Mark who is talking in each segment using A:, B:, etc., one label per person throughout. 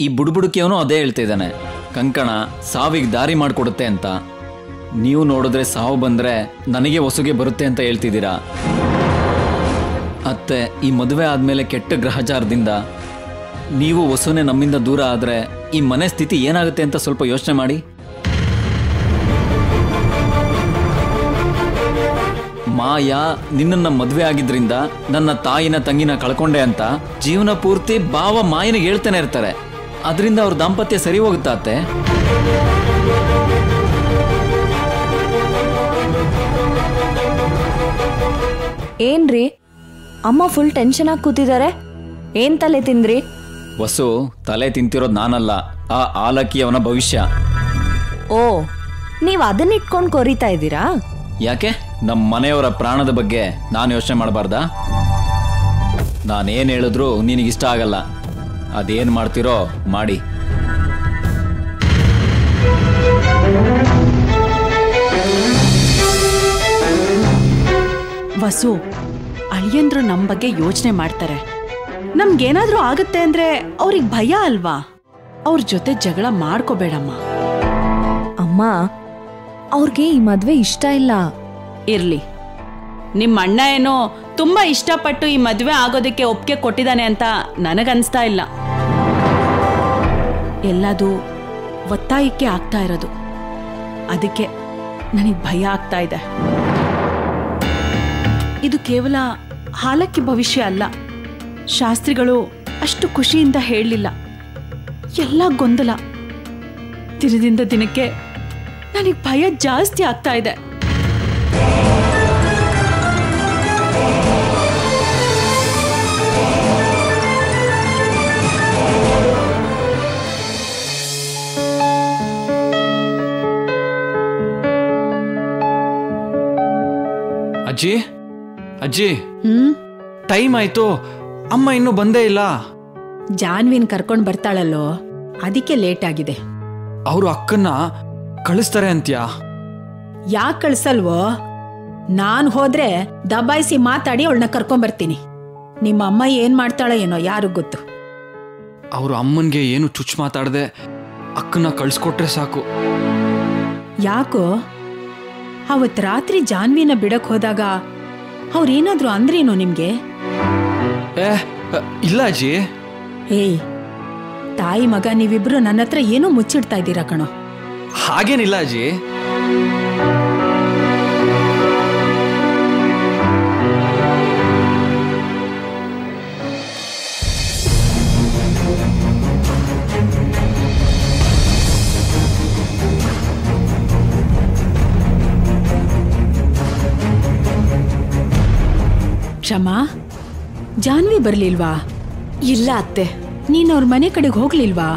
A: ಈ ಬುಡ್ಬುಡುಕಿಯವನು ಅದೇ ಹೇಳ್ತಿದ್ದಾನೆ ಕಂಕಣ ಸಾವಿಗೆ ದಾರಿ ಮಾಡಿಕೊಡುತ್ತೆ ಅಂತ ನೀವು ನೋಡಿದ್ರೆ ಸಾವು ಬಂದ್ರೆ ನನಗೆ ಹೊಸುಗೆ ಬರುತ್ತೆ ಅಂತ ಹೇಳ್ತಿದ್ದೀರಾ ಅತ್ತೆ ಈ ಮದುವೆ ಆದಮೇಲೆ ಕೆಟ್ಟ ಗ್ರಹಚಾರದಿಂದ ನೀವು ವಸುನೆ ನಮ್ಮಿಂದ ದೂರ ಆದರೆ ಈ ಮನೆ ಸ್ಥಿತಿ ಏನಾಗುತ್ತೆ ಅಂತ ಸ್ವಲ್ಪ ಯೋಚನೆ ಮಾಡಿ ಮಾಯಾ ನಿನ್ನನ್ನ ಮದುವೆ ಆಗಿದ್ರಿಂದ ನನ್ನ ತಾಯಿನ ತಂಗಿನ ಕಳ್ಕೊಂಡೆ ಅಂತ ಜೀವನ ಪೂರ್ತಿ ಭಾವ ಮಾಯನಿಗೆ ಹೇಳ್ತಾನೆ ಇರ್ತಾರೆ ಅದರಿಂದ ಅವ್ರ ದಾಂಪತ್ಯ ಸರಿ ಹೋಗುತ್ತಾ ಅತ್ತೆ
B: ಏನ್ರಿ ಅಮ್ಮ ಫುಲ್ ಟೆನ್ಷನ್ ಆಗಿ ಕೂತಿದ್ದಾರೆ ಏನ್ ತಲೆ ತಿಂದ್ರಿ
A: ವಸು ತಲೆ ತಿಂತಿರೋದು ನಾನಲ್ಲ ಆ ಆಲಕ್ಕಿ ಅವನ ಭವಿಷ್ಯ
B: ಓ ನೀವ್ ಅದನ್ನ ಇಟ್ಕೊಂಡು ಕೊರಿತಾ ಇದ್ದೀರಾ
A: ಯಾಕೆ ನಮ್ಮ ಮನೆಯವರ ಪ್ರಾಣದ ಬಗ್ಗೆ ನಾನು ಯೋಚನೆ ಮಾಡಬಾರ್ದಾ ನಾನೇನು ಹೇಳಿದ್ರು ನಿನಗಿಷ್ಟ ಆಗಲ್ಲ ಅದೇನು ಮಾಡ್ತಿರೋ ಮಾಡಿ
C: ವಸು ಅಳಿಯಂದ್ರು ನಮ್ ಬಗ್ಗೆ ಯೋಚನೆ ಮಾಡ್ತಾರೆ ನಮ್ಗೇನಾದ್ರೂ ಆಗತ್ತೆ ಅಂದ್ರೆ ಅವ್ರಿಗೆ ಭಯ ಅಲ್ವಾ ಅವ್ರ ಜೊತೆ ಜಗಳ ಮಾಡ್ಕೋಬೇಡಮ್ಮ
B: ಅಮ್ಮ ಅವ್ರಿಗೆ ಈ ಮದ್ವೆ ಇಷ್ಟ ಇಲ್ಲ
C: ಇರ್ಲಿ ನಿಮ್ಮ ಅಣ್ಣ ಏನೋ ತುಂಬಾ ಇಷ್ಟಪಟ್ಟು ಈ ಮದ್ವೆ ಆಗೋದಕ್ಕೆ ಒಪ್ಪಿಗೆ ಕೊಟ್ಟಿದ್ದಾನೆ ಅಂತ ನನಗನ್ಸ್ತಾ ಇಲ್ಲ ಎಲ್ಲದು ಒತ್ತಾಯಕ್ಕೆ ಆಗ್ತಾ ಇರೋದು ಅದಕ್ಕೆ ನನಗೆ ಭಯ ಆಗ್ತಾ ಇದೆ ಇದು ಕೇವಲ ಹಾಲಕ್ಕಿ ಭವಿಷ್ಯ ಅಲ್ಲ ಶಾಸ್ತ್ರಿಗಳು ಅಷ್ಟು ಖುಷಿಯಿಂದ ಹೇಳಲಿಲ್ಲ ಎಲ್ಲ ಗೊಂದಲ ದಿನದಿಂದ ದಿನಕ್ಕೆ ನನಗೆ ಭಯ ಜಾಸ್ತಿ ಆಗ್ತಾ ಇದೆ
D: ಅಜ್ಜಿ ಅಜ್ಜಿ
E: ಹ್ಮ್
D: ಟೈಮ್ ಆಯ್ತು ಅಮ್ಮ ಇನ್ನೂ ಬಂದೇ ಇಲ್ಲ
E: ಜಾನ್ವಿನ್ ಕರ್ಕೊಂಡ್ ಬರ್ತಾಳಲ್ಲೋ ಅದಕ್ಕೆ ಲೇಟ್ ಆಗಿದೆ
D: ಅವರು ಅಕ್ಕನ್ನ ಕಳಿಸ್ತಾರೆ ಅಂತ್ಯಾ
E: ಯಾಕೆ ಕಳ್ಸಲ್ವೋ ನಾನ್ ಹೋದ್ರೆ ದಬಾಯಿಸಿ ಮಾತಾಡಿ ಅವಳನ್ನ ಕರ್ಕೊಂಡ್ ಬರ್ತೀನಿ ನಿಮ್ಮ ಅಮ್ಮ ಏನ್ ಮಾಡ್ತಾಳೋ ಏನೋ ಯಾರು ಗೊತ್ತು
D: ಅವರು ಅಮ್ಮನ್ಗೆ ಏನು ಚುಚ್ಚು ಮಾತಾಡದೆ ಅಕ್ಕನ್ನ ಕಳ್ಸ್ಕೊಟ್ರೆ ಸಾಕು
E: ಯಾಕೋ ಅವತ್ ರಾತ್ರಿ ಜಾನ್ವಿನ ಬಿಡಕ್ ಹೋದಾಗ ಅವ್ರೇನಾದ್ರೂ ಅಂದ್ರೇನೋ ನಿಮ್ಗೆ
D: ಏ ಅ, ಇಲ್ಲ ಅಜ್ಜಿ
E: ಏಯ್ ತಾಯಿ ಮಗ ನೀವಿಬ್ರು ನನ್ನ ಹತ್ರ ಏನೋ ಮುಚ್ಚಿಡ್ತಾ ಇದ್ದೀರಾ ಕಣೋ
D: ಹಾಗೇನಿಲ್ಲ ಅಜ್ಜಿ
E: ಕ್ಷಮಾ ಜಾನ್ವಿ ಬರ್ಲಿಲ್ವಾ
B: ಇಲ್ಲ ಅತ್ತೆ
E: ನೀನ್ ಅವ್ರ ಮನೆ ಕಡೆಗೆ ಹೋಗ್ಲಿಲ್ವಾ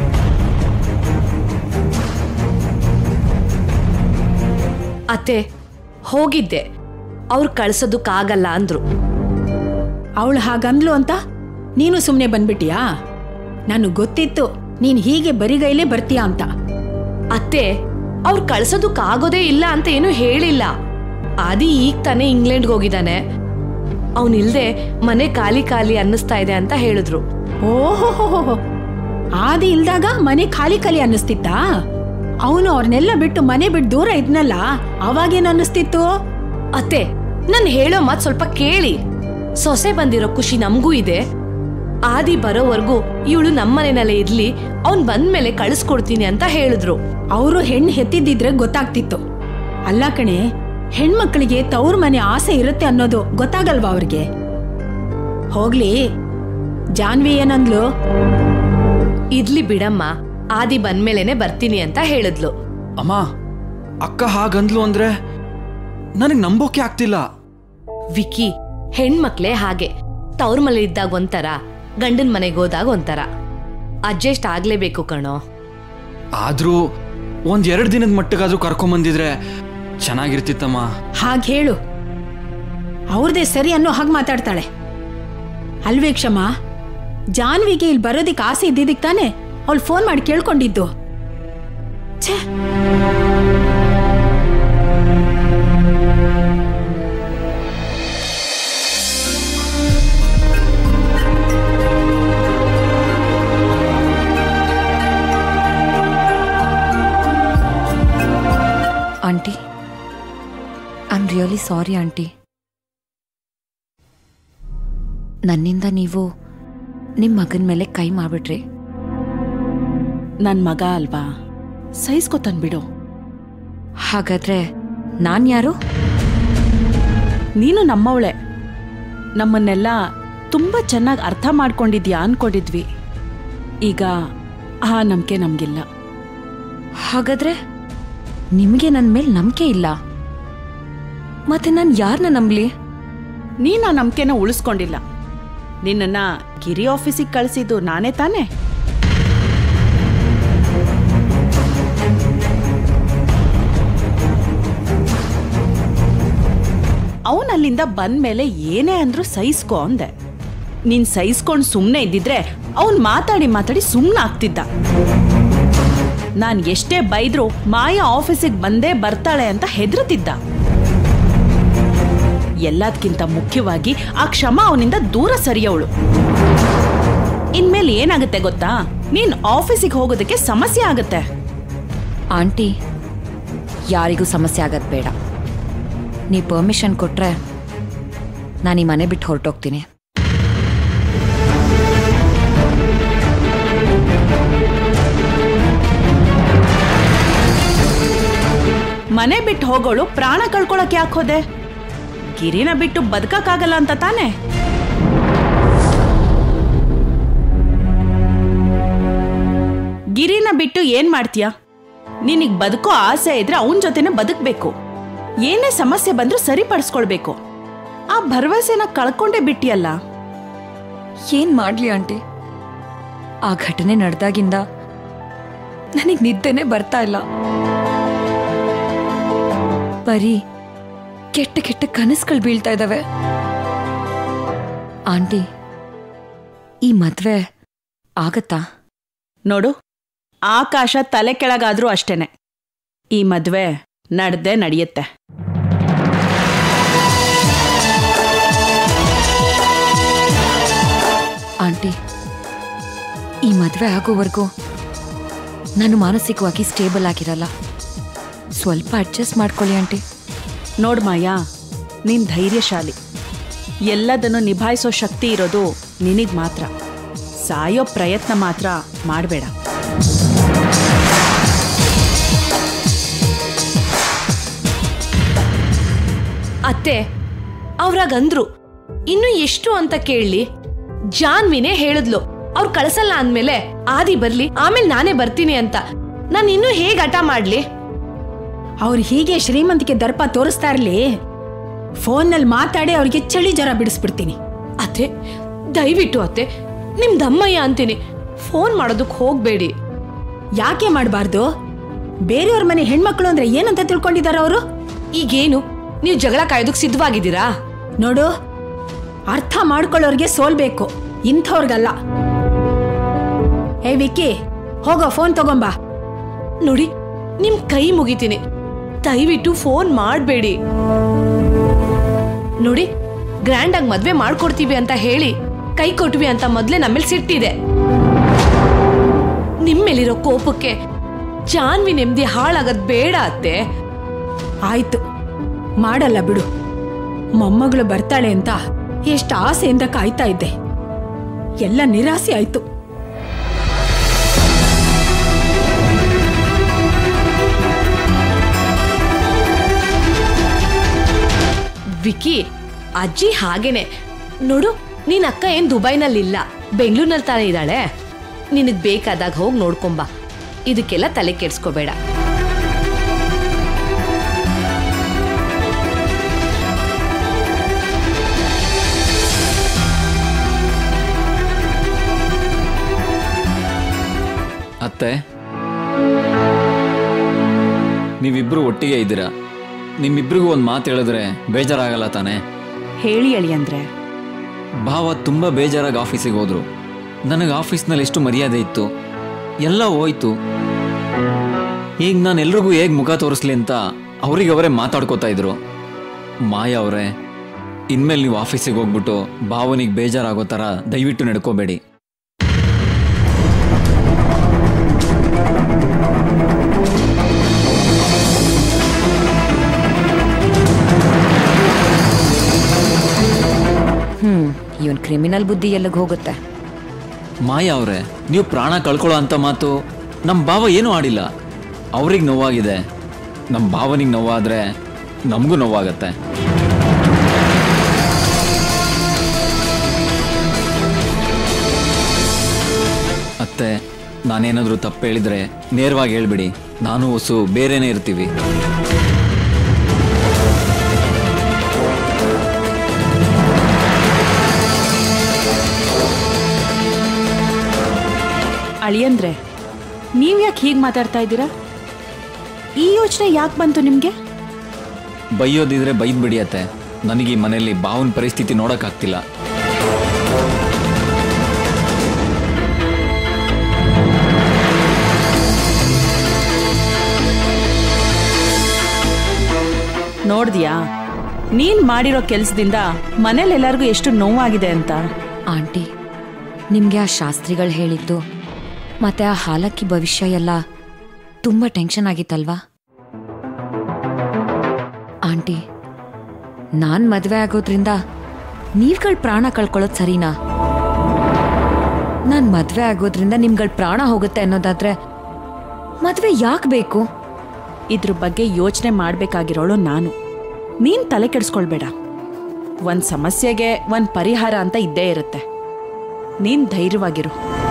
B: ಅತ್ತೆ ಹೋಗಿದ್ದೆ ಅವ್ರು ಕಳ್ಸೋದಕ್ಕಾಗಲ್ಲ ಅಂದ್ರು
E: ಅವಳು ಹಾಗಂದ್ಲು ಅಂತ ನೀನು ಸುಮ್ಮನೆ ಬಂದ್ಬಿಟ್ಟಿಯಾ ನನಗೆ ಗೊತ್ತಿತ್ತು ನೀನ್ ಹೀಗೆ ಬರಿಗೈಲೇ ಬರ್ತೀಯಾ ಅಂತ
B: ಅತ್ತೆ ಅವ್ರು ಕಳ್ಸೋದಕ್ಕಾಗೋದೇ ಇಲ್ಲ ಅಂತ ಏನೂ ಹೇಳಿಲ್ಲ ಆದಿ ಈಗ ತಾನೇ ಇಂಗ್ಲೆಂಡ್ಗೆ ಹೋಗಿದ್ದಾನೆ ಅವನಿಲ್ದೆ ಮನೆ ಖಾಲಿ ಖಾಲಿ ಅನ್ನಿಸ್ತಾ ಇದೆ ಅಂತ ಹೇಳಿದ್ರು
E: ಓಹೋ ಆದಿ ಇಲ್ದಾಗ ಮನೆ ಖಾಲಿ ಖಾಲಿ ಅನ್ನಿಸ್ತಿತ್ತಾ ಅವನು ಅವ್ರನ್ನೆಲ್ಲ ಬಿಟ್ಟು ಮನೆ ಬಿಟ್ಟು ದೂರ ಇದ್ನಲ್ಲ ಅವಾಗೇನ್ ಅನ್ನಿಸ್ತಿತ್ತು
B: ಅತ್ತೆ ನಾನು ಹೇಳೋ ಮಾತ್ ಸ್ವಲ್ಪ ಕೇಳಿ ಸೊಸೆ ಬಂದಿರೋ ಖುಷಿ ನಮಗೂ ಇದೆ ಆದಿ ಬರೋವರೆಗೂ ಇವಳು ನಮ್ಮನೆನಲ್ಲೇ ಇರ್ಲಿ ಅವ್ನ್ ಬಂದ್ಮೇಲೆ ಕಳಿಸ್ಕೊಡ್ತೀನಿ ಅಂತ ಹೇಳಿದ್ರು
E: ಅವರು ಹೆಣ್ಣು ಹೆತ್ತಿದ್ದಿದ್ರೆ ಗೊತ್ತಾಗ್ತಿತ್ತು ಅಲ್ಲ ಕಣೆ ಹೆಣ್ಮಕ್ಳಿಗೆ ತವ್ರ ಮನೆ ಆಸೆ ಇರುತ್ತೆ ಅನ್ನೋದು ಗೊತ್ತಾಗಲ್ವಾ ಅವ್ರಿಗೆ ಹೋಗ್ಲಿ ಜಾನ್ವಿ ಏನಂದ್ಲು
B: ಇರ್ಲಿ ಬಿಡಮ್ಮ ಆದಿ ಬಂದ್ಮೇಲೆನೆ ಬರ್ತೀನಿ ಅಂತ ಹೇಳಿದ್ಲು
D: ಅಮ್ಮ ಅಕ್ಕ ಹಾಗಂದ್ಲು ಅಂದ್ರೆ ನನಗೆ ನಂಬೋಕೆ ಆಗ್ತಿಲ್ಲ
B: ವಿಕಿ ಹೆಣ್ಮಕ್ಳೇ ಹಾಗೆ ತವ್ರ ಮನೆ ಇದ್ದಾಗ ಒಂಥರ ಗಂಡನ್ ಮನೆಗೆ ಹೋದಾಗ ಒಂಥರ ಅಡ್ಜಸ್ಟ್ ಆಗ್ಲೇಬೇಕು ಕಣೋ
D: ಆದ್ರೂ ಒಂದ್ ಎರಡು ದಿನದ ಮಟ್ಟಗಾದ್ರೂ ಕರ್ಕೊಂಬಂದಿದ್ರೆ ಚೆನ್ನಾಗಿರ್ತಿತ್ತಮ್ಮ
E: ಹಾಗೆ ಹೇಳು ಅವ್ರದೇ ಸರಿ ಅನ್ನೋ ಹಾಗೆ ಮಾತಾಡ್ತಾಳೆ ಅಲ್ವೇ ಕ್ಷಮ ಜಾನ್ವಿಗೆ ಇಲ್ಲಿ ಬರೋದಿಕ್ ಆಸೆ ಇದ್ದಿದ್ದಕ್ಕೆ ತಾನೆ ಅವಳು ಫೋನ್ ಮಾಡಿ ಕೇಳ್ಕೊಂಡಿದ್ದು ಛೇ
F: ರಿಯಲಿ ಸಾರಿ ಆಂಟಿ ನನ್ನಿಂದ ನೀವು ನಿಮ್ಮ ಮಗನ ಮೇಲೆ ಕೈ ಮಾಡ್ಬಿಟ್ರಿ
C: ನನ್ ಮಗ ಅಲ್ವಾ ಸಹಿಸ್ಕೊತಾನ್ ಬಿಡು
F: ಹಾಗಾದ್ರೆ ನಾನ್ ಯಾರು
C: ನೀನು ನಮ್ಮವಳೆ ನಮ್ಮನ್ನೆಲ್ಲ ತುಂಬಾ ಚೆನ್ನಾಗಿ ಅರ್ಥ ಮಾಡ್ಕೊಂಡಿದ್ಯಾ ಅನ್ಕೊಂಡಿದ್ವಿ ಈಗ ಆ ನಂಬಿಕೆ ನಮ್ಗಿಲ್ಲ
F: ಹಾಗಾದ್ರೆ ನಿಮಗೆ ನನ್ನ ಮೇಲೆ ನಂಬಿಕೆ ಇಲ್ಲ ಮತ್ತೆ ನಾನು ಯಾರನ್ನ ನಂಬಲಿ
C: ನೀನ್ ಆ ನಂಬಿಕೆನ ಉಳಿಸ್ಕೊಂಡಿಲ್ಲ ನಿನ್ನನ್ನ ಗಿರಿ ಆಫೀಸಿಗೆ ಕಳಿಸಿದ್ದು ನಾನೇ ತಾನೇ ಅವನ್ ಅಲ್ಲಿಂದ ಬಂದ್ಮೇಲೆ ಏನೇ ಅಂದ್ರೂ ಸಹಿಸ್ಕೊ ಅಂದೆ ನೀನ್ ಸಹಿಸ್ಕೊಂಡ್ ಸುಮ್ನೆ ಇದ್ದಿದ್ರೆ ಅವನ್ ಮಾತಾಡಿ ಮಾತಾಡಿ ಸುಮ್ನೆ ಆಗ್ತಿದ್ದ ನಾನ್ ಎಷ್ಟೇ ಬೈದ್ರು ಮಾಯಾ ಆಫೀಸಿಗೆ ಬಂದೇ ಬರ್ತಾಳೆ ಅಂತ ಹೆದರ್ತಿದ್ದ ಎಲ್ಲದಕ್ಕಿಂತ ಮುಖ್ಯವಾಗಿ ಆ ಕ್ಷಮ ಅವನಿಂದ ದೂರ ಸರಿಯವಳು ಇನ್ಮೇಲೆ ಏನಾಗುತ್ತೆ ಗೊತ್ತಾ ನೀನ್ ಆಫೀಸಿಗೆ ಹೋಗೋದಕ್ಕೆ ಸಮಸ್ಯೆ ಆಗತ್ತೆ
F: ಆಂಟಿ ಯಾರಿಗೂ ಸಮಸ್ಯೆ ಆಗದ್ ಬೇಡ ನೀ ಪರ್ಮಿಷನ್ ಕೊಟ್ರೆ ನಾನು ಈ ಮನೆ ಬಿಟ್ಟು ಹೊರಟೋಗ್ತೀನಿ
C: ಮನೆ ಬಿಟ್ಟು ಹೋಗೋಳು ಪ್ರಾಣ ಕಳ್ಕೊಳಕ್ ಯಾಕೆ ಹೋದೆ ಗಿರಿನ ಬಿಟ್ಟು ಬದುಕಕ್ಕಾಗಲ್ಲ ಅಂತ ತಾನೆ ಗಿರಿನ ಬಿಟ್ಟು ಏನ್ ಮಾಡ್ತೀಯ ನಿನಗ್ ಬದುಕೋ ಆಸೆ ಇದ್ರೆ ಅವನ ಜೊತೆನೆ ಬದುಕ್ಬೇಕು ಏನೇ ಸಮಸ್ಯೆ ಬಂದ್ರೂ ಸರಿಪಡಿಸ್ಕೊಳ್ಬೇಕು ಆ ಭರವಸೆನ ಕಳ್ಕೊಂಡೇ ಬಿಟ್ಟಿಯಲ್ಲ
F: ಏನ್ ಮಾಡ್ಲಿ ಆಂಟಿ ಆ ಘಟನೆ ನಡೆದಾಗಿಂದ ನನಗೆ ನಿದ್ದೆನೆ ಬರ್ತಾ ಇಲ್ಲ ಬರೀ ಕೆಟ್ಟ ಕೆಟ್ಟ ಕನಸುಗಳು ಬೀಳ್ತಾ ಇದ್ದಾವೆ ಆಂಟಿ ಈ ಮದ್ವೆ ಆಗತ್ತಾ
C: ನೋಡು ಆಕಾಶ ತಲೆ ಕೆಳಗಾದ್ರೂ ಅಷ್ಟೇನೆ ಈ ಮದ್ವೆ ನಡ್ದೆ ನಡೆಯುತ್ತೆ
F: ಆಂಟಿ ಈ ಮದ್ವೆ ಆಗೋವರೆಗೂ ನಾನು ಮಾನಸಿಕವಾಗಿ ಸ್ಟೇಬಲ್ ಆಗಿರಲ್ಲ ಸ್ವಲ್ಪ ಅಡ್ಜಸ್ಟ್ ಮಾಡ್ಕೊಳ್ಳಿ ಆಂಟಿ
C: ನೋಡ್ ಮಾಯಾ ನೀನ್ ಧೈರ್ಯಶಾಲಿ ಎಲ್ಲದನ್ನು ನಿಭಾಯಿಸೋ ಶಕ್ತಿ ಇರೋದು ನಿನಗ್ ಮಾತ್ರ ಸಾಯೋ ಪ್ರಯತ್ನ ಮಾತ್ರ ಮಾಡಬೇಡ
B: ಅತ್ತೆ ಅವ್ರಾಗಂದ್ರು ಇನ್ನು ಎಷ್ಟು ಅಂತ ಕೇಳಲಿ ಜಾನ್ವಿನೇ ಹೇಳಿದ್ಲು ಅವ್ರು ಕಳ್ಸಲ್ಲ ಅಂದ್ಮೇಲೆ ಆದಿ ಬರ್ಲಿ ಆಮೇಲೆ ನಾನೇ ಬರ್ತೀನಿ ಅಂತ ನಾನು ಇನ್ನೂ ಹೇಗ್ ಹಠ ಮಾಡ್ಲಿ
E: ಅವ್ರು ಹೀಗೆ ಶ್ರೀಮಂತಿಕೆ ದರ್ಪ ತೋರಿಸ್ತಾ ಇರ್ಲಿ ಫೋನ್ನಲ್ಲಿ ಮಾತಾಡಿ ಅವ್ರಿಗೆ ಚಳಿ ಜ್ವರ ಬಿಡಿಸ್ಬಿಡ್ತೀನಿ
B: ಅತ್ತೆ ದಯವಿಟ್ಟು ಅತ್ತೆ ನಿಮ್ ದಮ್ಮಯ್ಯ ಅಂತೀನಿ ಫೋನ್ ಮಾಡೋದಕ್ಕೆ ಹೋಗ್ಬೇಡಿ
E: ಯಾಕೆ ಮಾಡಬಾರ್ದು ಬೇರೆಯವ್ರ ಮನೆ ಹೆಣ್ಮಕ್ಳು ಅಂದ್ರೆ ಏನಂತ ತಿಳ್ಕೊಂಡಿದಾರ ಅವರು
B: ಈಗೇನು ನೀವು ಜಗಳ ಕಾಯೋದಕ್ಕೆ ಸಿದ್ಧವಾಗಿದ್ದೀರಾ
E: ನೋಡು ಅರ್ಥ ಮಾಡ್ಕೊಳ್ಳೋರ್ಗೆ ಸೋಲ್ಬೇಕು ಇಂಥವ್ರಿಗಲ್ಲ ಏ ವಿಕ್ಕಿ ಹೋಗೋ ಫೋನ್ ತಗೊಂಬಾ
B: ನೋಡಿ ನಿಮ್ ಕೈ ಮುಗಿತೀನಿ ದಯವಿಟ್ಟು ಫೋನ್ ಮಾಡಬೇಡಿ ನೋಡಿ ಗ್ರ್ಯಾಂಡ್ ಆಗಿ ಮದ್ವೆ ಮಾಡ್ಕೊಡ್ತೀವಿ ಅಂತ ಹೇಳಿ ಕೈ ಕೊಟ್ವಿ ಅಂತ ಮೊದ್ಲೇ ನಮ್ಮೇಲೆ ಸಿಟ್ಟಿದೆ ನಿಮ್ಮೇಲಿರೋ ಕೋಪಕ್ಕೆ ಜಾನ್ವಿ ನೆಮ್ಮದಿ ಹಾಳಾಗದ್ ಬೇಡ ಅತ್ತೆ
E: ಆಯ್ತು ಮಾಡಲ್ಲ ಬಿಡು ಮೊಮ್ಮಗಳು ಬರ್ತಾಳೆ ಅಂತ ಎಷ್ಟು ಆಸೆಯಿಂದ ಕಾಯ್ತಾ ಇದ್ದೆ ಎಲ್ಲ ನಿರಾಸೆ ಆಯ್ತು
B: ವಿಕಿ ಅಜ್ಜಿ ಹಾಗೇನೆ ನೋಡು ನಿನ್ ಅಕ್ಕ ಏನ್ ದುಬೈನಲ್ಲಿಲ್ಲ ಬೆಂಗಳೂರಿನಲ್ಲಿ ತಾನೇ ಇದ್ದಾಳೆ ನಿನಗ್ ಬೇಕಾದಾಗ ಹೋಗಿ ನೋಡ್ಕೊಂಬ ಇದಕ್ಕೆಲ್ಲ ತಲೆ ಕೆಡ್ಸ್ಕೋಬೇಡ
A: ಅತ್ತೆ ನೀವಿಬ್ರು ಒಟ್ಟಿಗೆ ಇದ್ದೀರಾ ನಿಮ್ಮಿಬ್ರಿಗೂ ಒಂದು ಮಾತು ಹೇಳಿದ್ರೆ ಬೇಜಾರಾಗಲ್ಲ ತಾನೇ
C: ಹೇಳಿ ಅಳಿ ಅಂದ್ರೆ
A: ಭಾವ ತುಂಬ ಬೇಜಾರಾಗಿ ಆಫೀಸಿಗೆ ಹೋದ್ರು ನನಗೆ ಆಫೀಸ್ನಲ್ಲಿ ಎಷ್ಟು ಮರ್ಯಾದೆ ಇತ್ತು ಎಲ್ಲ ಹೋಯ್ತು ಈಗ ನಾನು ಎಲ್ರಿಗೂ ಹೇಗೆ ಮುಖ ತೋರಿಸ್ಲಿ ಅಂತ ಅವ್ರಿಗೆ ಅವರೇ ಮಾತಾಡ್ಕೋತಾ ಇದ್ರು ಮಾಯಾ ಅವರೇ ಇನ್ಮೇಲೆ ನೀವು ಆಫೀಸಿಗೆ ಹೋಗ್ಬಿಟ್ಟು ಭಾವನಿಗೆ ಬೇಜಾರಾಗೋ ಥರ ದಯವಿಟ್ಟು ನಡ್ಕೋಬೇಡಿ
F: ಕ್ರಿಮಿನಲ್ ಬುದ್ಧಿ ಎಲ್ಲಿಗೆ ಹೋಗುತ್ತೆ
A: ಮಾಯಾ ಅವರೇ ನೀವು ಪ್ರಾಣ ಕಳ್ಕೊಳ್ಳೋ ಅಂತ ಮಾತು ನಮ್ಮ ಭಾವ ಏನೂ ಆಡಿಲ್ಲ ಅವ್ರಿಗೆ ನೋವಾಗಿದೆ ನಮ್ಮ ಭಾವನಿಗೆ ನೋವಾದರೆ ನಮಗೂ ನೋವಾಗತ್ತೆ ಅತ್ತೆ ನಾನೇನಾದರೂ ತಪ್ಪು ಹೇಳಿದ್ರೆ ನೇರವಾಗಿ ಹೇಳ್ಬಿಡಿ ನಾನು ಹೊಸು ಬೇರೆನೇ ಇರ್ತೀವಿ
C: ಅಳಿಯಂದ್ರೆ ನೀವ್ಯಾಕೆ ಹೀಗೆ ಮಾತಾಡ್ತಾ ಇದ್ದೀರಾ ಈ ಯೋಚನೆ ಯಾಕೆ ಬಂತು ನಿಮಗೆ
A: ಬೈಯೋದಿದ್ರೆ ಬೈದ್ ಬಿಡಿ ಅತ್ತೆ ನನಗೆ ಈ ಮನೆಯಲ್ಲಿ ಭಾವನ ಪರಿಸ್ಥಿತಿ ನೋಡೋಕ್ಕಾಗ್ತಿಲ್ಲ
C: ನೋಡ್ದ್ಯಾ ನೀನ್ ಮಾಡಿರೋ ಕೆಲ್ಸದಿಂದ ಮನೇಲೆಲ್ಲರಿಗೂ ಎಷ್ಟು ನೋವಾಗಿದೆ ಅಂತ
F: ಆಂಟಿ ನಿಮಗೆ ಆ ಶಾಸ್ತ್ರಿಗಳು ಹೇಳಿದ್ದು ಮತ್ತೆ ಆ ಹಾಲಕ್ಕಿ ಭವಿಷ್ಯ ಎಲ್ಲ ತುಂಬ ಟೆನ್ಷನ್ ಆಗಿತ್ತಲ್ವಾ ಆಂಟಿ ನಾನ್ ಮದುವೆ ಆಗೋದ್ರಿಂದ ನೀವ್ಗಳ ಪ್ರಾಣ ಕಳ್ಕೊಳ್ಳೋದು ಸರಿನಾ ನಾನ್ ಮದುವೆ ಆಗೋದ್ರಿಂದ ನಿಮ್ಗಳ ಪ್ರಾಣ ಹೋಗುತ್ತೆ ಅನ್ನೋದಾದ್ರೆ ಮದುವೆ ಯಾಕೆ ಬೇಕು
C: ಇದ್ರ ಬಗ್ಗೆ ಯೋಚನೆ ಮಾಡ್ಬೇಕಾಗಿರೋಳು ನಾನು ನೀನ್ ತಲೆ ಕೆಡಿಸ್ಕೊಳ್ಬೇಡ ಒಂದ್ ಸಮಸ್ಯೆಗೆ ಒಂದ್ ಪರಿಹಾರ ಅಂತ ಇದ್ದೇ ಇರುತ್ತೆ ನೀನ್ ಧೈರ್ಯವಾಗಿರು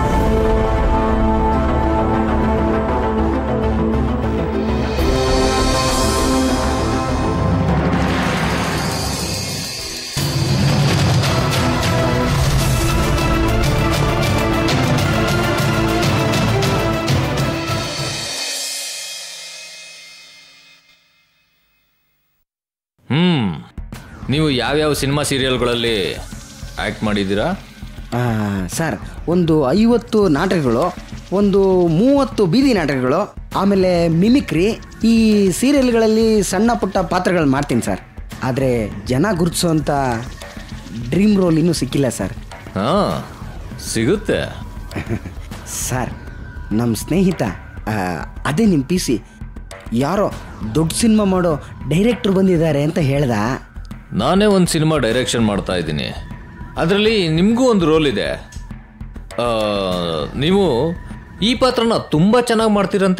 G: ಹ್ಮ್ ನೀವು ಯಾವ್ಯಾವ ಸಿನಿಮಾ ಸೀರಿಯಲ್ಗಳಲ್ಲಿ ಆ್ಯಕ್ಟ್ ಮಾಡಿದ್ದೀರಾ
H: ಆ, ಸರ್ ಒಂದು ಐವತ್ತು ನಾಟಕಗಳು ಒಂದು ಮೂವತ್ತು ಬೀದಿ ನಾಟಕಗಳು ಆಮೇಲೆ ಮಿಮಿಕ್ರಿ ಈ ಸೀರಿಯಲ್ಗಳಲ್ಲಿ ಸಣ್ಣ ಪುಟ್ಟ ಪಾತ್ರಗಳು ಮಾಡ್ತೀನಿ ಸರ್ ಆದರೆ ಜನ ಗುರುತಿಸೋಂಥ ಡ್ರೀಮ್ ರೋಲ್ ಇನ್ನೂ ಸಿಕ್ಕಿಲ್ಲ ಸರ್
G: ಹಾಂ ಸಿಗುತ್ತೆ
H: ಸರ್ ನಮ್ಮ ಸ್ನೇಹಿತ ಆ, ಅದೇ ನಿಮ್ಮ ಪಿ ಸಿ ಯಾರೋ ದೊಡ್ಡ ಸಿನಿಮಾ ಮಾಡೋ ಡೈರೆಕ್ಟ್ರು ಬಂದಿದ್ದಾರೆ ಅಂತ ಹೇಳ್ದ
G: ನಾನೇ ಒಂದು ಸಿನಿಮಾ ಡೈರೆಕ್ಷನ್ ಮಾಡ್ತಾ ಇದ್ದೀನಿ ಅದರಲ್ಲಿ ನಿಮಗೂ ಒಂದು ರೋಲ್ ಇದೆ ಆ, ನೀವು ಈ ಪಾತ್ರನ ತುಂಬ ಚೆನ್ನಾಗಿ ಮಾಡ್ತೀರಂತೆ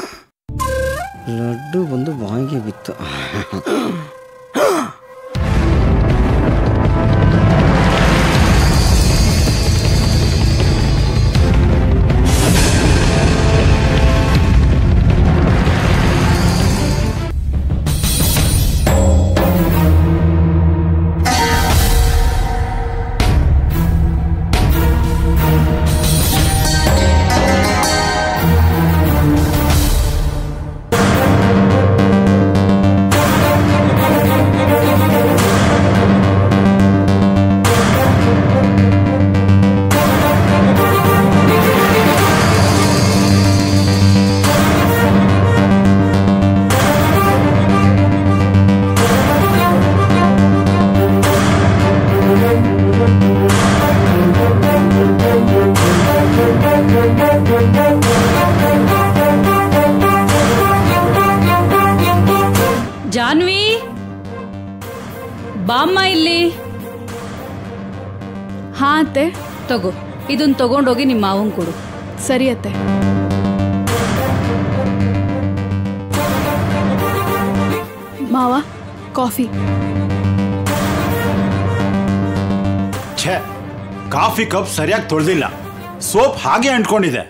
H: ಲಡ್ಡು ಬಂದು ಬಾಯಿಗೆ ಬಿತ್ತು
I: ಜಾನ್ವಿ ಬಾಮ್ಮ ಇಲ್ಲಿ
J: ಹಾ ಅತ್ತೆ
I: ತಗೋ ಇದನ್ನ ತಗೊಂಡೋಗಿ ನಿಮ್ಮ ಮಾವಂಗ್ ಕೊಡು
J: ಸರಿ ಅತ್ತೆ ಮಾವ ಕಾಫಿ
K: ಛೇ ಕಾಫಿ ಕಪ್ ಸರಿಯಾಗಿ ತೊಳೆದಿಲ್ಲ ಸೋಪ್ ಹಾಗೆ ಅಂಟ್ಕೊಂಡಿದೆ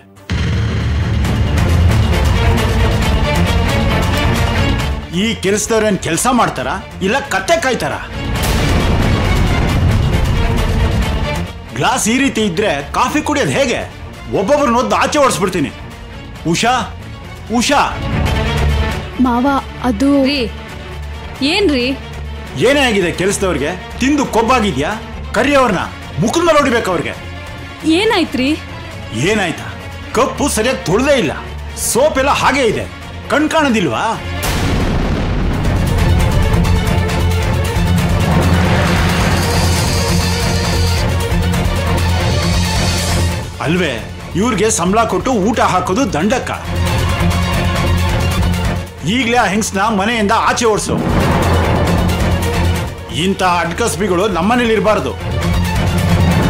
K: ಈ ಕೆಲಸದವ್ರೇನ್ ಕೆಲಸ ಮಾಡ್ತಾರ ಇಲ್ಲ ಕತ್ತೆ ಕಾಯ್ತಾರ ಗ್ಲಾಸ್ ಈ ರೀತಿ ಇದ್ರೆ ಕಾಫಿ ಕುಡಿಯೋದು ಹೇಗೆ ಒಬ್ಬೊಬ್ರನ್ನ ಒದ್ದು ಆಚೆ ಓಡಿಸ್ಬಿಡ್ತೀನಿ ಉಷಾ ಉಷಾ
J: ಮಾವ ಅದು
I: ರೀ ಏನ್ರಿ
K: ಏನೇ ಆಗಿದೆ ಕೆಲಸದವ್ರಿಗೆ ತಿಂದು ಕೊಬ್ಬಾಗಿದ್ಯಾ ಕರಿಯವ್ರನ್ನ ಮುಖದ ಮೇಲೆ ಹೊಡಿಬೇಕು ಅವ್ರಿಗೆ
I: ಏನಾಯ್ತ್ರಿ
K: ಏನಾಯ್ತಾ ಕಪ್ಪು ಸರಿಯಾಗಿ ತೊಳೆದೇ ಇಲ್ಲ ಸೋಪ್ ಎಲ್ಲ ಹಾಗೆ ಇದೆ ಕಣ್ ಕಾಣೋದಿಲ್ವಾ ಅಲ್ವೇ ಇವ್ರಿಗೆ ಸಂಬಳ ಕೊಟ್ಟು ಊಟ ಹಾಕೋದು ದಂಡಕ್ಕ ಈಗಲೇ ಆ ಹೆಂಗ್ಸ್ನ ಮನೆಯಿಂದ ಆಚೆ ಓಡಿಸು ಇಂಥ ಅಡ್ಕಸ್ಬಿಗಳು ನಮ್ಮನೇಲಿ ಇರಬಾರ್ದು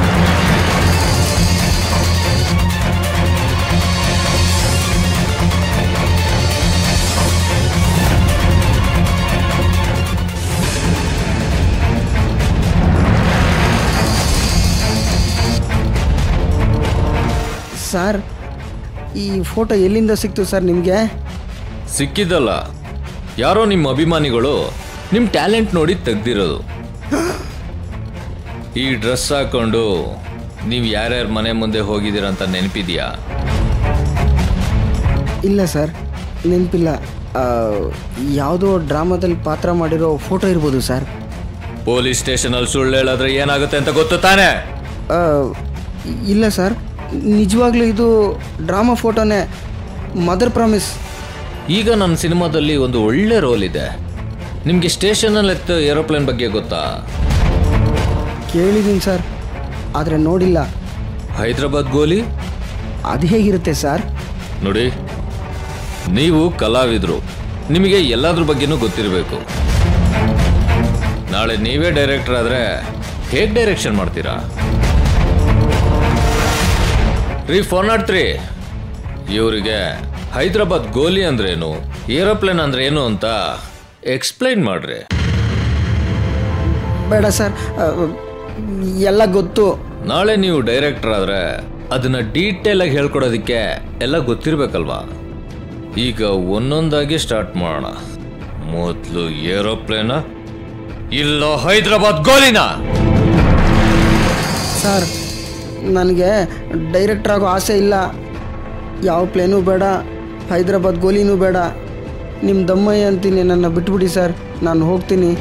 H: ಸರ್ ಈ ಫೋಟೋ ಎಲ್ಲಿಂದ ಸಿಕ್ತು ಸರ್ ನಿಮಗೆ
G: ಸಿಕ್ಕಿದ್ದಲ್ಲ ಯಾರೋ ನಿಮ್ಮ ಅಭಿಮಾನಿಗಳು ನಿಮ್ಮ ಟ್ಯಾಲೆಂಟ್ ನೋಡಿ ತೆಗ್ದಿರೋದು ಈ ಡ್ರೆಸ್ ಹಾಕೊಂಡು ನೀವು ಯಾರ್ಯಾರ ಮನೆ ಮುಂದೆ ಹೋಗಿದ್ದೀರಂತ ನೆನಪಿದ್ಯಾ
H: ಇಲ್ಲ ಸರ್ ನೆನಪಿಲ್ಲ ಯಾವುದೋ ಡ್ರಾಮಾದಲ್ಲಿ ಪಾತ್ರ ಮಾಡಿರೋ ಫೋಟೋ ಇರ್ಬೋದು ಸರ್
G: ಪೊಲೀಸ್ ಸ್ಟೇಷನಲ್ಲಿ ಸುಳ್ಳು ಹೇಳಿದ್ರೆ ಏನಾಗುತ್ತೆ ಅಂತ ಗೊತ್ತು ತಾನೇ
H: ಆ, ಇಲ್ಲ ಸರ್ ನಿಜವಾಗ್ಲೂ ಇದು ಡ್ರಾಮಾ ಫೋಟೋನೇ ಮದರ್ ಪ್ರಾಮಿಸ್
G: ಈಗ ನನ್ನ ಸಿನಿಮಾದಲ್ಲಿ ಒಂದು ಒಳ್ಳೆ ರೋಲ್ ಇದೆ ನಿಮಗೆ ಸ್ಟೇಷನಲ್ಲಿ ಎತ್ತ ಏರೋಪ್ಲೇನ್ ಬಗ್ಗೆ ಗೊತ್ತಾ
H: ಕೇಳಿದ್ದೀನಿ ಸರ್ ಆದರೆ ನೋಡಿಲ್ಲ
G: ಹೈದರಾಬಾದ್ ಗೋಲಿ
H: ಅದು ಹೇಗಿರುತ್ತೆ ಸರ್
G: ನೋಡಿ ನೀವು ಕಲಾವಿದರು ನಿಮಗೆ ಎಲ್ಲದ್ರ ಬಗ್ಗೆನೂ ಗೊತ್ತಿರಬೇಕು ನಾಳೆ ನೀವೇ ಡೈರೆಕ್ಟರ್ ಆದರೆ ಹೇಗೆ ಡೈರೆಕ್ಷನ್ ಮಾಡ್ತೀರಾ ರೀ ಫೋನ್ ತ್ರೀ ಇವರಿಗೆ ಹೈದರಾಬಾದ್ ಗೋಲಿ ಅಂದ್ರೇನು ಏರೋಪ್ಲೇನ್ ಅಂದ್ರೆ ಏನು ಅಂತ ಎಕ್ಸ್ಪ್ಲೈನ್ ಮಾಡ್ರಿ
H: ಬೇಡ ಸರ್ ಆ, ಎಲ್ಲ ಗೊತ್ತು
G: ನಾಳೆ ನೀವು ಡೈರೆಕ್ಟರ್ ಆದ್ರೆ ಅದನ್ನ ಡೀಟೇಲ್ ಆಗಿ ಹೇಳ್ಕೊಡೋದಕ್ಕೆ ಎಲ್ಲ ಗೊತ್ತಿರ್ಬೇಕಲ್ವಾ ಈಗ ಒಂದೊಂದಾಗಿ ಸ್ಟಾರ್ಟ್ ಮಾಡೋಣ ಮೊದಲು ಏರೋಪ್ಲೇನ ಇಲ್ಲ ಹೈದರಾಬಾದ್ ಗೋಲಿನ
H: ಸರ್ ನನಗೆ ಡೈರೆಕ್ಟರ್ ಆಗೋ ಆಸೆ ಇಲ್ಲ ಯಾವ ಪ್ಲೇನೂ ಬೇಡ ಹೈದರಾಬಾದ್ ಗೋಲಿನೂ ಬೇಡ ನಿಮ್ಮ ದಮ್ಮಯ್ಯ ಅಂತೀನಿ ನನ್ನ ಬಿಟ್ಬಿಡಿ ಸರ್ ನಾನು ಹೋಗ್ತೀನಿ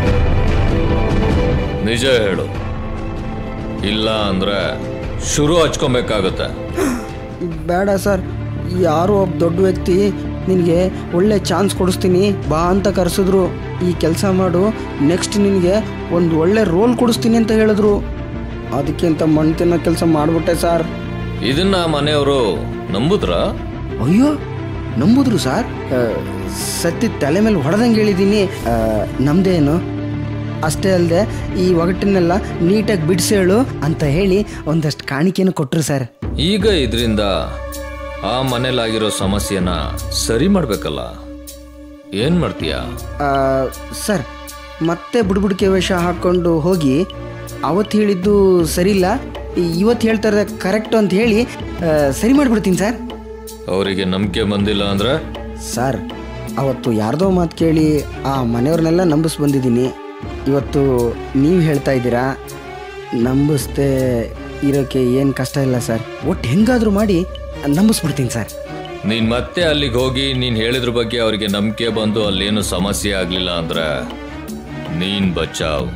G: ನಿಜ ಹೇಳು ಇಲ್ಲ ಅಂದ್ರೆ ಶುರು ಹಚ್ಕೊಬೇಕಾಗುತ್ತೆ
H: ಬೇಡ ಸರ್ ಯಾರೋ ಒಬ್ಬ ದೊಡ್ಡ ವ್ಯಕ್ತಿ ನಿನಗೆ ಒಳ್ಳೆ ಚಾನ್ಸ್ ಕೊಡಿಸ್ತೀನಿ ಬಾ ಅಂತ ಕರೆಸಿದ್ರು ಈ ಕೆಲಸ ಮಾಡು ನೆಕ್ಸ್ಟ್ ನಿನಗೆ ಒಂದು ಒಳ್ಳೆ ರೋಲ್ ಕೊಡಿಸ್ತೀನಿ ಅಂತ ಹೇಳಿದ್ರು ಅದಕ್ಕೆ ಅಂತ ಮಣ್ಣು ತಿನ್ನೋ ಕೆಲಸ ಮಾಡಿಬಿಟ್ಟೆ ಸರ್
G: ಇದನ್ನ ಮನೆಯವರು ನಂಬುದ್ರಾ
H: ಅಯ್ಯೋ ನಂಬುದ್ರು ಸರ್ ಆ, ಸತ್ತಿ ತಲೆ ಮೇಲೆ ಹೊಡೆದಂಗೆ ಹೇಳಿದ್ದೀನಿ ಆ, ನಮ್ದೇನು ಅಷ್ಟೇ ಅಲ್ಲದೆ ಈ ಒಗಟನ್ನೆಲ್ಲ ನೀಟಾಗಿ ಬಿಡಿಸೇಳು ಅಂತ ಹೇಳಿ ಒಂದಷ್ಟು ಕಾಣಿಕೆಯನ್ನು ಕೊಟ್ಟರು ಸರ್
G: ಈಗ ಇದರಿಂದ ಆ ಮನೇಲಾಗಿರೋ ಸಮಸ್ಯೆನ ಸರಿ ಮಾಡ್ಬೇಕಲ್ಲ ಏನ್ ಮಾಡ್ತೀಯಾ
H: ಆ, ಸರ್ ಮತ್ತೆ ಬುಡ್ಬುಡಿಕೆ ವೇಷ ಹಾಕ್ಕೊಂಡು ಹೋಗಿ ಅವತ್ತು ಹೇಳಿದ್ದು ಸರಿಯಿಲ್ಲ ಇವತ್ತು ಹೇಳ್ತಾರೆ ಕರೆಕ್ಟ್ ಅಂತ ಹೇಳಿ ಆ, ಸರಿ ಮಾಡಿಬಿಡ್ತೀನಿ ಸರ್
G: ಅವರಿಗೆ ನಂಬಿಕೆ ಬಂದಿಲ್ಲ ಅಂದ್ರೆ
H: ಸರ್ ಅವತ್ತು ಯಾರ್ದೋ ಮಾತು ಕೇಳಿ ಆ ಮನೆಯವ್ರನ್ನೆಲ್ಲ ನಂಬಿಸ್ ಬಂದಿದ್ದೀನಿ ಇವತ್ತು ನೀವು ಹೇಳ್ತಾ ಇದ್ದೀರಾ ನಂಬಿಸ್ದೆ ಇರೋಕ್ಕೆ ಏನು ಕಷ್ಟ ಇಲ್ಲ ಸರ್ ಒಟ್ಟು ಹೆಂಗಾದರೂ ಮಾಡಿ ನಂಬಿಸ್ಬಿಡ್ತೀನಿ ಸರ್
G: ನೀನ್ ಮತ್ತೆ ಅಲ್ಲಿಗೆ ಹೋಗಿ ನೀನ್ ಹೇಳಿದ್ರ ಬಗ್ಗೆ ಅವರಿಗೆ ನಂಬಿಕೆ ಬಂದು ಅಲ್ಲೇನು ಸಮಸ್ಯೆ ಆಗ್ಲಿಲ್ಲ ಅಂದ್ರೆ ನೀನ್ ಬಚಾವ್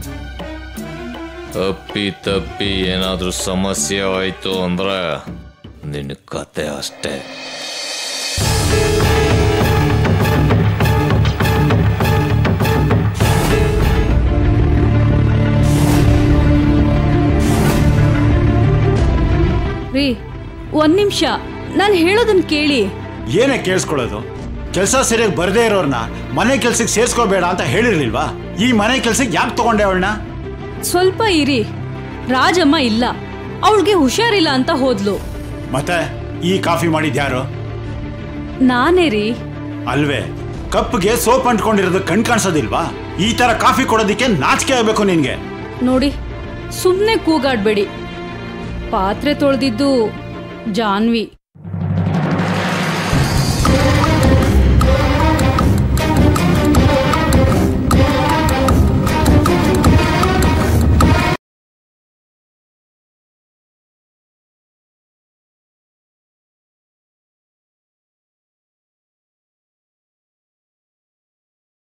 G: ಅಪ್ಪಿ ತಪ್ಪಿ ಏನಾದ್ರೂ ಸಮಸ್ಯೆ ಆಯ್ತು ಅಂದ್ರೆ ನಿನ್ನ ಕತೆ ಅಷ್ಟೇ
I: ರೀ ಒಂದ್ ನಿಮಿಷ ನಾನು ಹೇಳೋದನ್ನ ಕೇಳಿ
K: ಏನೇ ಕೇಳಿಸ್ಕೊಳ್ಳೋದು ಕೆಲಸ ಸರಿಯಾಗಿ ಬರದೇ ಇರೋರ್ನ ಮನೆ ಕೆಲ್ಸಕ್ಕೆ ಸೇರ್ಸ್ಕೋಬೇಡ ಅಂತ ಹೇಳಿರ್ಲಿಲ್ವಾ ಈ ಮನೆ ಕೆಲ್ಸಕ್ಕೆ ಯಾಕೆ ತಗೊಂಡೆ ಅವಳನ್ನ
I: ಸ್ವಲ್ಪ ಇರಿ ರಾಜಮ್ಮ ಇಲ್ಲ ಅವಳಿಗೆ ಹುಷಾರಿಲ್ಲ ಅಂತ ಹೋದ್ಲು
K: ಮತ್ತೆ ಈ ಕಾಫಿ ಮಾಡಿದ್ಯಾರು
I: ನಾನೇ ರೀ
K: ಅಲ್ವೇ ಕಪ್ಗೆ ಸೋಪ್ ಅಂಟ್ಕೊಂಡಿರೋದು ಕಣ್ ಕಾಣಿಸೋದಿಲ್ವಾ ಈ ತರ ಕಾಫಿ ಕೊಡೋದಿಕ್ಕೆ ನಾಚಿಕೆ ಆಗ್ಬೇಕು ನಿನ್ಗೆ
I: ನೋಡಿ ಸುಮ್ಮನೆ ಕೂಗಾಡ್ಬೇಡಿ ಪಾತ್ರೆ ತೊಳೆದಿದ್ದು ಜಾನ್ವಿ